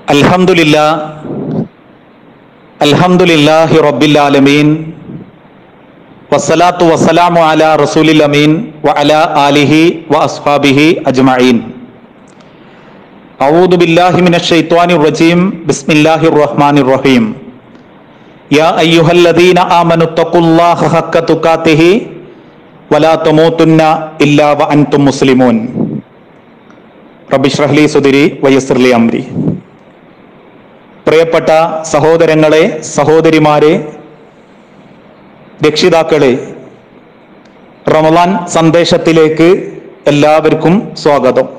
അൽഹംദുലില്ലാ അൽഹംദുലില്ലാഹി റബ്ബിൽ ആലമീൻ വസ്സലാത്തു വസ്സലാമു അലാ റസൂലിൽ അമീൻ വ അലാ ആലിഹി വ അസ്ഹാബിഹി അജ്മഈൻ أعوذ بالله من الشيطان الرجيم بسم الله الرحمن الرحيم يا أيها الذين آمنوا اتقوا الله حق تقاته ولا تموتن إلا وأنتم مسلمون رب اشرح لي صدري ويسر لي أمري പ്രിയപ്പെട്ട സഹോദരങ്ങളെ സഹോദരിമാരെ രക്ഷിതാക്കളെ റമദാൻ സന്ദേശത്തിലേക്ക് എല്ലാവർക്കും സ്വാഗതം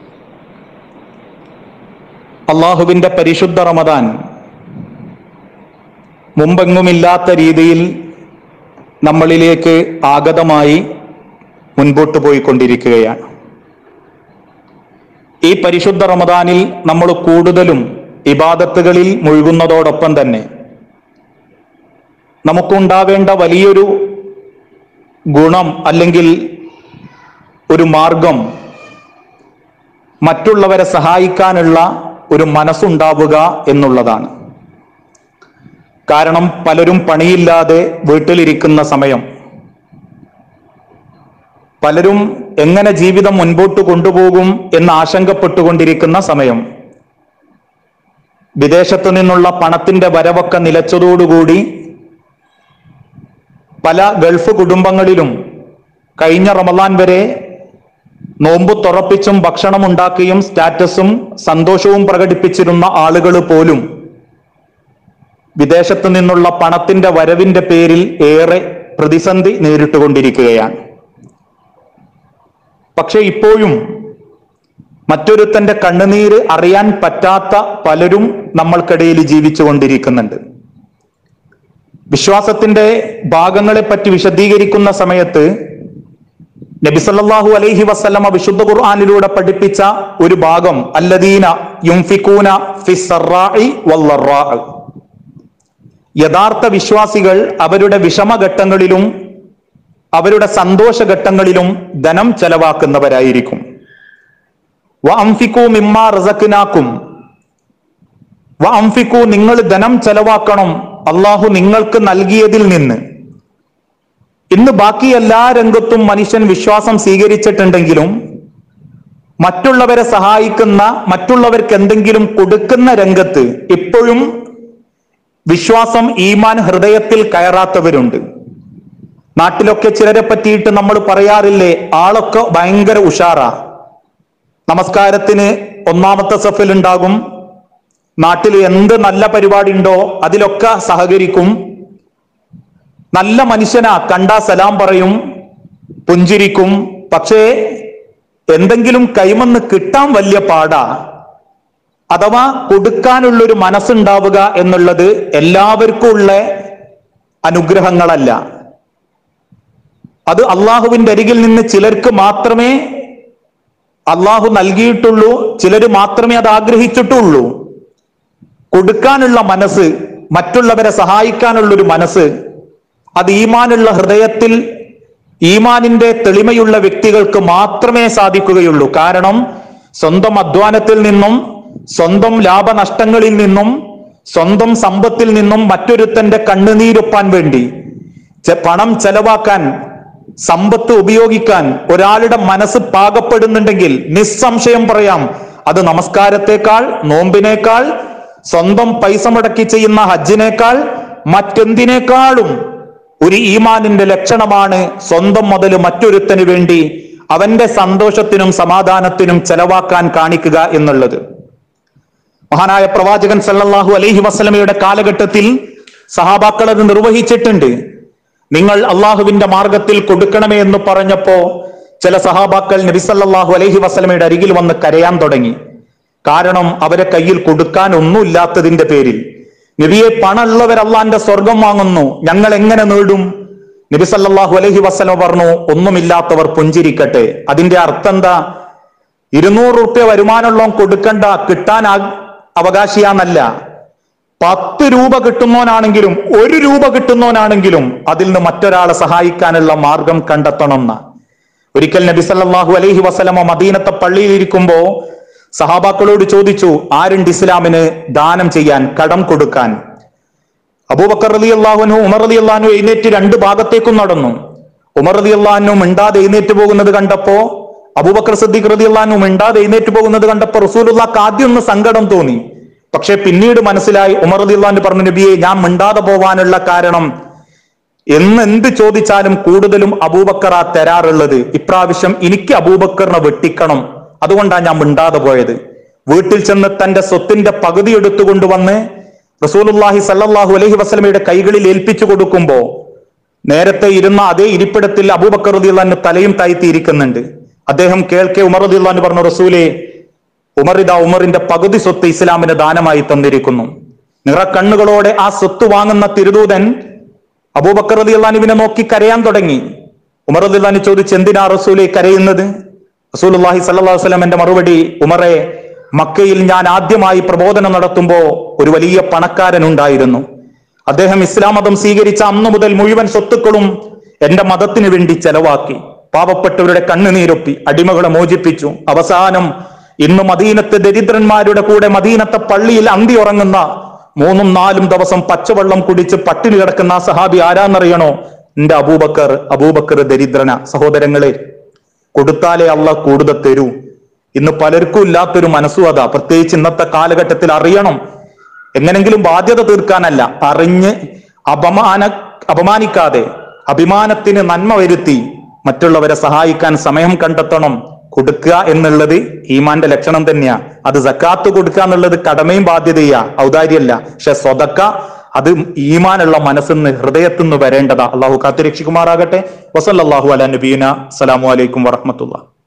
അള്ളാഹുവിന്റെ പരിശുദ്ധ റമദാൻ മുമ്പെങ്ങുമില്ലാത്ത രീതിയിൽ നമ്മളിലേക്ക് ആഗതമായി മുൻപോട്ട് പോയിക്കൊണ്ടിരിക്കുകയാണ് ഈ പരിശുദ്ധ റമദാനിൽ നമ്മൾ കൂടുതലും ഇബാദത്തുകളിൽ മുഴുകുന്നതോടൊപ്പം തന്നെ നമുക്കുണ്ടാവേണ്ട വലിയൊരു ഗുണം അല്ലെങ്കിൽ ഒരു മാർഗം മറ്റുള്ളവരെ സഹായിക്കാനുള്ള ഒരു മനസ്സുണ്ടാവുക എന്നുള്ളതാണ് കാരണം പലരും പണിയില്ലാതെ വീട്ടിലിരിക്കുന്ന സമയം പലരും എങ്ങനെ ജീവിതം മുൻപോട്ട് കൊണ്ടുപോകും എന്ന് ആശങ്കപ്പെട്ടുകൊണ്ടിരിക്കുന്ന സമയം വിദേശത്തു നിന്നുള്ള പണത്തിന്റെ വരവൊക്കെ നിലച്ചതോടുകൂടി പല ഗൾഫ് കുടുംബങ്ങളിലും കഴിഞ്ഞ റമദാൻ വരെ നോമ്പ് തുറപ്പിച്ചും ഭക്ഷണം ഉണ്ടാക്കിയും സ്റ്റാറ്റസും സന്തോഷവും പ്രകടിപ്പിച്ചിരുന്ന ആളുകൾ പോലും വിദേശത്തു നിന്നുള്ള പണത്തിന്റെ വരവിന്റെ പേരിൽ ഏറെ പ്രതിസന്ധി നേരിട്ടുകൊണ്ടിരിക്കുകയാണ് പക്ഷെ ഇപ്പോഴും മറ്റൊരുത്തന്റെ കണ്ണുനീര് അറിയാൻ പറ്റാത്ത പലരും നമ്മൾക്കിടയിൽ ജീവിച്ചു കൊണ്ടിരിക്കുന്നുണ്ട് വിശ്വാസത്തിന്റെ ഭാഗങ്ങളെ പറ്റി വിശദീകരിക്കുന്ന സമയത്ത് നബിസല്ലാഹു അലൈഹി വസ്ലമ വിശുദ്ധ ഖുർആാനിലൂടെ പഠിപ്പിച്ച ഒരു ഭാഗം അല്ലദീന യുംഫിക്കൂന ഫിസ്സറാഇ വല്ലറാ യഥാർത്ഥ വിശ്വാസികൾ അവരുടെ വിഷമഘട്ടങ്ങളിലും അവരുടെ സന്തോഷഘട്ടങ്ങളിലും ധനം ചെലവാക്കുന്നവരായിരിക്കും വ അംഫിക്കു മിമ്മാ റസക്കിനാക്കും വ അംഫിക്കു നിങ്ങൾ ധനം ചെലവാക്കണം അള്ളാഹു നിങ്ങൾക്ക് നൽകിയതിൽ നിന്ന് ഇന്ന് ബാക്കി എല്ലാ രംഗത്തും മനുഷ്യൻ വിശ്വാസം സ്വീകരിച്ചിട്ടുണ്ടെങ്കിലും മറ്റുള്ളവരെ സഹായിക്കുന്ന മറ്റുള്ളവർക്ക് എന്തെങ്കിലും കൊടുക്കുന്ന രംഗത്ത് ഇപ്പോഴും വിശ്വാസം ഈമാൻ ഹൃദയത്തിൽ കയറാത്തവരുണ്ട് നാട്ടിലൊക്കെ ചിലരെ പറ്റിയിട്ട് നമ്മൾ പറയാറില്ലേ ആളൊക്കെ ഭയങ്കര ഉഷാറാ നമസ്കാരത്തിന് ഒന്നാമത്തെ സഫിൽ ഉണ്ടാകും നാട്ടിൽ എന്ത് നല്ല പരിപാടി ഉണ്ടോ അതിലൊക്കെ സഹകരിക്കും നല്ല മനുഷ്യനാ കണ്ടാ സലാം പറയും പുഞ്ചിരിക്കും പക്ഷേ എന്തെങ്കിലും കൈമന്ന് കിട്ടാൻ വലിയ പാടാ അഥവാ കൊടുക്കാനുള്ളൊരു മനസ്സുണ്ടാവുക എന്നുള്ളത് എല്ലാവർക്കും ഉള്ള അനുഗ്രഹങ്ങളല്ല അത് അള്ളാഹുവിന്റെ അരികിൽ നിന്ന് ചിലർക്ക് മാത്രമേ അള്ളാഹു നൽകിയിട്ടുള്ളൂ ചിലർ മാത്രമേ അത് ആഗ്രഹിച്ചിട്ടുള്ളൂ കൊടുക്കാനുള്ള മനസ്സ് മറ്റുള്ളവരെ സഹായിക്കാനുള്ളൊരു മനസ്സ് അത് ഈമാനുള്ള ഹൃദയത്തിൽ ഈമാനിന്റെ തെളിമയുള്ള വ്യക്തികൾക്ക് മാത്രമേ സാധിക്കുകയുള്ളൂ കാരണം സ്വന്തം അധ്വാനത്തിൽ നിന്നും സ്വന്തം ലാഭനഷ്ടങ്ങളിൽ നിന്നും സ്വന്തം സമ്പത്തിൽ നിന്നും മറ്റൊരുത്തന്റെ കണ്ണുനീരൊപ്പാൻ വേണ്ടി പണം ചെലവാക്കാൻ സമ്പത്ത് ഉപയോഗിക്കാൻ ഒരാളുടെ മനസ്സ് പാകപ്പെടുന്നുണ്ടെങ്കിൽ നിസ്സംശയം പറയാം അത് നമസ്കാരത്തെക്കാൾ നോമ്പിനേക്കാൾ സ്വന്തം പൈസ മുടക്കി ചെയ്യുന്ന ഹജ്ജിനേക്കാൾ മറ്റെന്തിനേക്കാളും ഒരു ഈമാനിന്റെ ലക്ഷണമാണ് സ്വന്തം മുതൽ മറ്റൊരുത്തന് വേണ്ടി അവന്റെ സന്തോഷത്തിനും സമാധാനത്തിനും ചെലവാക്കാൻ കാണിക്കുക എന്നുള്ളത് മഹാനായ പ്രവാചകൻ സല്ലല്ലാഹു അലൈഹി വസ്ലമയുടെ കാലഘട്ടത്തിൽ സഹാബാക്കൾ അത് നിർവഹിച്ചിട്ടുണ്ട് നിങ്ങൾ അള്ളാഹുവിന്റെ മാർഗത്തിൽ കൊടുക്കണമേ എന്ന് പറഞ്ഞപ്പോ ചില സഹാബാക്കൾ നബി സല്ലല്ലാഹു അലൈഹി വസ്ലമയുടെ അരികിൽ വന്ന് കരയാൻ തുടങ്ങി കാരണം അവരെ കയ്യിൽ കൊടുക്കാൻ ഒന്നുമില്ലാത്തതിന്റെ പേരിൽ നബിയെ പണമുള്ളവർ അള്ളാന്റെ സ്വർഗം വാങ്ങുന്നു ഞങ്ങൾ എങ്ങനെ നേടും നബി സല്ലല്ലാഹു അലൈഹി വസ്ലമ പറഞ്ഞു ഒന്നുമില്ലാത്തവർ പുഞ്ചിരിക്കട്ടെ അതിന്റെ അർത്ഥം എന്താ ഇരുന്നൂറ് റുപ്യ വരുമാനമുള്ളവൻ കൊടുക്കണ്ട കിട്ടാൻ അവകാശിയാന്നല്ല പത്ത് രൂപ കിട്ടുന്നവനാണെങ്കിലും ഒരു രൂപ കിട്ടുന്നവനാണെങ്കിലും അതിൽ നിന്ന് മറ്റൊരാളെ സഹായിക്കാനുള്ള മാർഗം കണ്ടെത്തണം ഒരിക്കൽ നബി സല്ലല്ലാഹു അലൈഹി വസല്ലമ മദീനത്തെ പള്ളിയിൽ ഇരിക്കുമ്പോ സഹാബാക്കളോട് ചോദിച്ചു ആരുണ്ട് ഇസ്ലാമിന് ദാനം ചെയ്യാൻ കടം കൊടുക്കാൻ അബൂബക്കർ റലി അള്ളാഹുനു ഉമർ റലി അള്ളഹാനു എഴുന്നേറ്റ് രണ്ട് ഭാഗത്തേക്കും നടന്നു ഉമർ റലി അള്ളഹാനു മിണ്ടാതെ എഴുന്നേറ്റ് പോകുന്നത് കണ്ടപ്പോ അബൂബക്കർ സദ്ദീഖ് റലി അള്ളഹാനു മിണ്ടാതെ എഴുന്നേറ്റ് പോകുന്നത് കണ്ടപ്പോ റസൂലുള്ളാക്ക് ആദ്യം ഒന്ന് സങ്കടം തോന്നി പക്ഷെ പിന്നീട് മനസ്സിലായി ഉമർ റലി അള്ളഹാൻ പറഞ്ഞു നബിയെ ഞാൻ മിണ്ടാതെ പോവാനുള്ള കാരണം എന്ന് എന്ത് ചോദിച്ചാലും കൂടുതലും അബൂബക്കറ തരാറുള്ളത് ഇപ്രാവശ്യം എനിക്ക് അബൂബക്കറിനെ വെട്ടിക്കണം അതുകൊണ്ടാണ് ഞാൻ മിണ്ടാതെ പോയത് വീട്ടിൽ ചെന്ന് തന്റെ സ്വത്തിന്റെ പകുതി എടുത്തുകൊണ്ടുവന്ന് റസൂലുല്ലാഹി സല്ലല്ലാഹു അലൈഹി വസല്ലമയുടെ കൈകളിൽ ഏൽപ്പിച്ചു കൊടുക്കുമ്പോ നേരത്തെ ഇരുന്ന അതേ ഇരിപ്പിടത്തിൽ അബൂബക്കർ റളിയല്ലാഹു തലയും താഴ്ത്തിയിരിക്കുന്നുണ്ട് അദ്ദേഹം കേൾക്കെ ഉമർ റളിയല്ലാഹു പറഞ്ഞു റസൂലേ ഉമർ ഇതാ ഉമറിന്റെ പകുതി സ്വത്ത് ഇസ്ലാമിന് ദാനമായി തന്നിരിക്കുന്നു നിറക്കണ്ണുകളോടെ ആ സ്വത്ത് വാങ്ങുന്ന തിരുദൂതൻ അബൂബക്കർ റതി അള്ളാനുവിനെ നോക്കി കരയാൻ തുടങ്ങി ഉമർ റതി അള്ളഹാനു ചോദിച്ചു എന്തിനാ റസൂലെ കരയുന്നത് റസൂൽ അള്ളാഹി സല്ലാ വസ്ലം മറുപടി ഉമറെ മക്കയിൽ ഞാൻ ആദ്യമായി പ്രബോധനം നടത്തുമ്പോ ഒരു വലിയ പണക്കാരൻ ഉണ്ടായിരുന്നു അദ്ദേഹം ഇസ്ലാം മതം സ്വീകരിച്ച അന്നു മുതൽ മുഴുവൻ സ്വത്തുക്കളും എന്റെ മതത്തിന് വേണ്ടി ചെലവാക്കി പാവപ്പെട്ടവരുടെ കണ്ണുനീരൊപ്പി അടിമകളെ മോചിപ്പിച്ചു അവസാനം ഇന്ന് മദീനത്തെ ദരിദ്രന്മാരുടെ കൂടെ മദീനത്തെ പള്ളിയിൽ അന്തി ഉറങ്ങുന്ന മൂന്നും നാലും ദിവസം പച്ചവെള്ളം കുടിച്ച് പട്ടിണി കിടക്കുന്ന ആ സഹാബി ആരാന്നറിയണോ എന്റെ അബൂബക്കർ അബൂബക്കർ ദരിദ്രന സഹോദരങ്ങളെ കൊടുത്താലേ അള്ള കൂടുതൽ തരൂ ഇന്ന് പലർക്കും ഇല്ലാത്തൊരു മനസ്സും അതാ പ്രത്യേകിച്ച് ഇന്നത്തെ കാലഘട്ടത്തിൽ അറിയണം എങ്ങനെങ്കിലും ബാധ്യത തീർക്കാനല്ല അറിഞ്ഞ് അപമാന അപമാനിക്കാതെ അഭിമാനത്തിന് നന്മ വരുത്തി മറ്റുള്ളവരെ സഹായിക്കാൻ സമയം കണ്ടെത്തണം കൊടുക്കുക എന്നുള്ളത് ഈമാന്റെ ലക്ഷണം തന്നെയാ അത് സക്കാത്ത് കൊടുക്കുക എന്നുള്ളത് കടമയും ബാധ്യതയാ ഔദാര്യല്ല പക്ഷെ സ്വതക്ക അത് ഈമാനുള്ള മനസ്സിന്ന് ഹൃദയത്തിൽ നിന്ന് വരേണ്ടതാ അള്ളാഹു കാത്തുരക്ഷിക്കുമാറാകട്ടെ വസല്ലാഹു അല നബീന അസ്സലാമു അലൈക്കും വറഹമത്തുള്ള